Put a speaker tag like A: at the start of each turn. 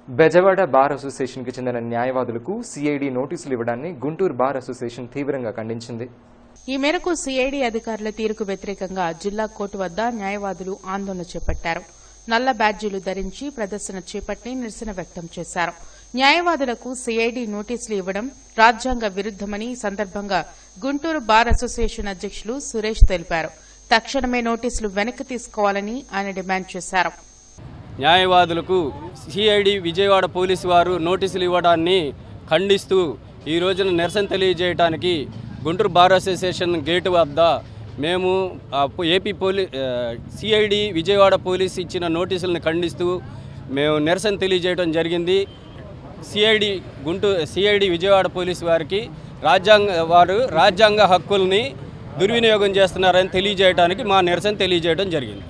A: Bezawada bar అసోసియేషన్కి చెందిన న్యాయవాదులకు CID నోటీసులు ఇవ్వడాన్ని Guntur bar association తీవ్రంగా ఖండించింది
B: ఈ మేరకు సిఐడి అధికారుల తీరుకు వ్యతిరేకంగా జిల్లా కోర్టు వద్ద న్యాయవాదులు ఆందోళన చేపట్టారు నల్ల బ్యాడ్జీలు ధరించి ప్రదర్శన చేపట్టి నిరసన వ్యక్తం చేశారు న్యాయవాదులకు సిఐడి నోటీసులు ఇవ్వడం రాజ్యాంగ విరుద్దమని ఈ సందర్భంగా గుంటూరు బార్ అసోసియేషన్ అధ్యక్షులు సురేష్ తెలిపారు తక్షణమే నోటీసులు వెనక్కి తీసుకోవాలని ఆయన డిమాండ్ చేశారు
C: న్యాయవాదులకు సిఐడి విజయవాడ పోలీసు వారు నోటీసులు ఇవ్వడాన్ని ఖండిస్తూ ఈ రోజున నిరసన తెలియజేయడానికి గుంటూరు బార్ అసోసియేషన్ గేటు వద్ద మేము ఆ, పో- ఏపీ పోలీ సిఐడి విజయవాడ పోలీసు ఇచ్చిన నోటీసులను ఖండిస్తూ మేము నిరసన తెలియజేయడం జరిగింది CID Guntur CID Vijayawada police వారికి రాజ్యాంగ వారు రాజ్యాంగ హక్కుల్ని దుర్వినియోగం చేస్తున్నారని తెలియజేయడానికి మా నిరసన తెలియజేయడం జరిగింది